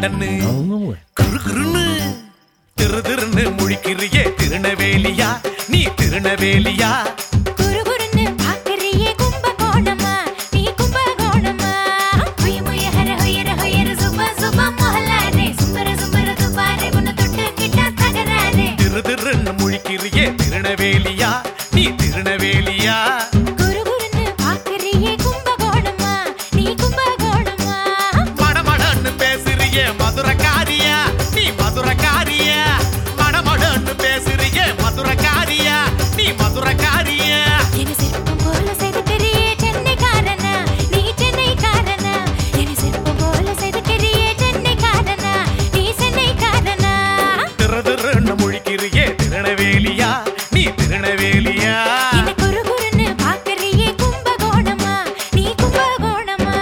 மடமடன்னு குறு குறுன்னு திரு திருன்னு முழிக்கிறியே திருநவேலியா நீ திருநவேலியா குறுகுறுன்னு பார்க்கறியே கும்பகோணமா நீ கும்பகோணமா முய முய ஹர ஹொயர ஹொயர சுப சுப மொஹலாரே சும்பர சும்பர துபாரே உன்னை தொட்டு கிட்டா தகராறே திரு திருன்னு முழிக்கிறியே திருநவேலியா நீ திருநவேலியா குறுகுறுன்னு பார்க்கறியே கும்பகோணமா நீ கும்பகோணமா மடமடன்னு பேசுறியே மதுரக்காரியா நீ மதுரக்காரியா மடமடன்னு பேசுறியே மதுரக்காரியா நீ மதுரக்காரியா என்ன சிற்பம் போல செதுக்கறியே சென்னைக்காரனா நீ சென்னைக்காரனா என்ன சிற்பம் போல செதுக்கறியே சென்னைக்காரனா நீ சென்னைக்காரனா திரு திருன்னு முழிக்கிறியே திருநவேலியா நீ திருநவேலியா என்ன குறுகுறுன்னு பார்க்கறியே கும்பகோணமா நீ கும்பகோணமா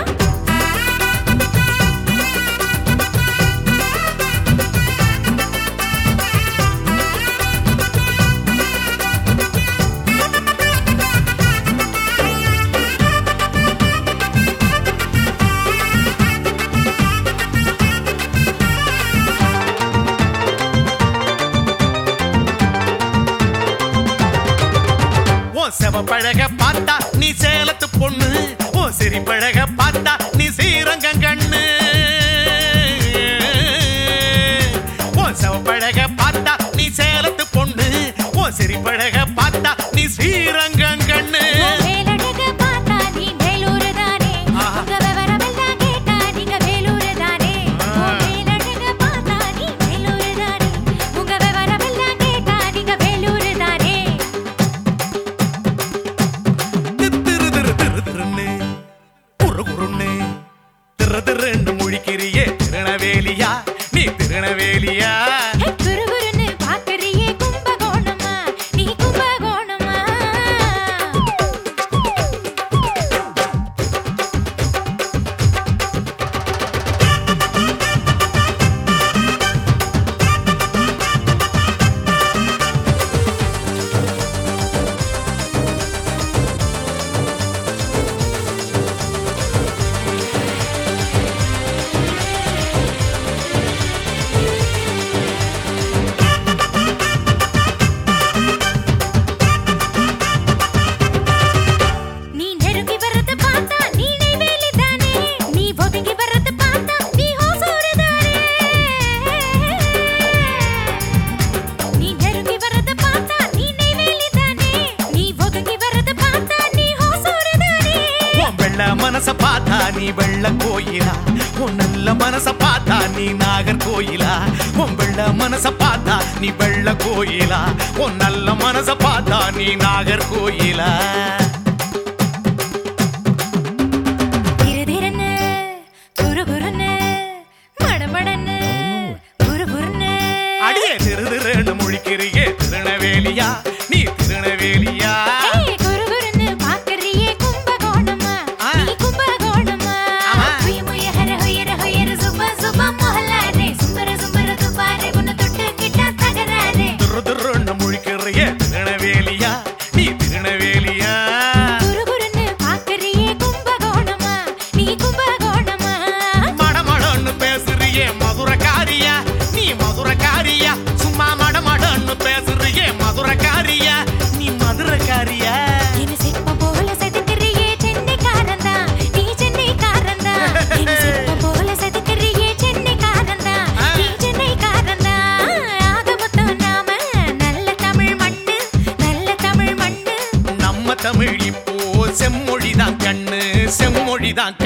உன் செவப்பழக பார்த்தா நீ சேலத்து பொண்ணு உன் சிரி பழக பார்த்தா நீ ஸ்ரீரங்கம் கண்ணு உன் செவப்பழக பார்த்தா நீ சேலத்து பொண்ணு உன் சிரி பழக பார்த்தா நீ ஸ்ரீரங்கம் கண்ணு வேலழக பார்த்தா நீ வேலூரு தானே ஆஹா. உங்க விவரமெல்லாம் கேட்டா நீங்க வேலூரு தானே வேலழக பார்த்தா நீ வேலூரு தானே உங்க விவரமெல்லாம் கேட்டா நீங்க வேலூரு தானே திரு திரு திரு திருன்னு குறு குறுன்னு திரு திருன்னு முழிக்கிறியே திருநவேலியா நீ திருநவேலியா குறுகுறுன்னு பார்க்கறியே கும்பகோணமா நீ கும்பகோணமா நீ நெருங்கி வரது பார்த்தா நீ நெய்வேலி தானே நீ ஒதுங்கி வரது பார்த்தா நீ ஹோசூரு தானே நீ நெருங்கி வரது பார்த்தா நீ நெய்வேலி தானே நீ ஒதுங்கி வரது பார்த்தா நீ ஹோசூரு தானே உன் வெள்ள மனச பார்த்தா நீ வெள்ள கோயிலா உன் நல்ல மனச பார்த்தா நீ நாகர் கோயிலா உன் வெள்ள மனச பார்த்தா நீ வெள்ள கோயிலா உன் நல்ல மனச பார்த்தா நீ நாகர் கோயிலா திரு திருன்னு குறுகுறுன்னு மடமடன்னு குறுகுறுன்னு அடியே திரு திருன்னு முழிக்கிறியே திருநவேலியா நீ திருநவேலியா ஏய், குறுகுறுன்னு பார்க்கறியே கும்பகோணமா ஆ. நீ கும்பகோணமா ஆமா. முய முய ஹர ஹொயர ஹொயர சுப சுப மொஹலாரே சும்பர சும்பர துபாரே உன்னை தொட்டு கிட்டா தகராறே திரு திருன்னு முழிக்கிறியே திருநவேலியா நீ திருநவேலியா குறுகுறுன்னு பார்க்கறியே கும்பகோணமா நீ கும்பகோணமா மடமடன்னு பேசுறியே மதுரக்காரியா நீ மதுரக்காரியா சும்மா மடமடன்னு பேசுறியே மதுரக்காரியா நீ மதுரக்காரியா என்ன சிற்பம் போல செதுக்கறியே சென்னைக்காரன்தா நீ சென்னைக்காரன்தா என்ன சிற்பம் போல செதுக்கறியே சென்னைக்காரன்தா நீ சென்னைக்காரன்தா ஆக மொத்தம் நாம நல்ல தமிழ் மண்ணு நல்ல தமிழ் மண்ணு நம்ம தமிழ் இப்போ செம்மொழிதான் கண்ணு செம்மொழிதான்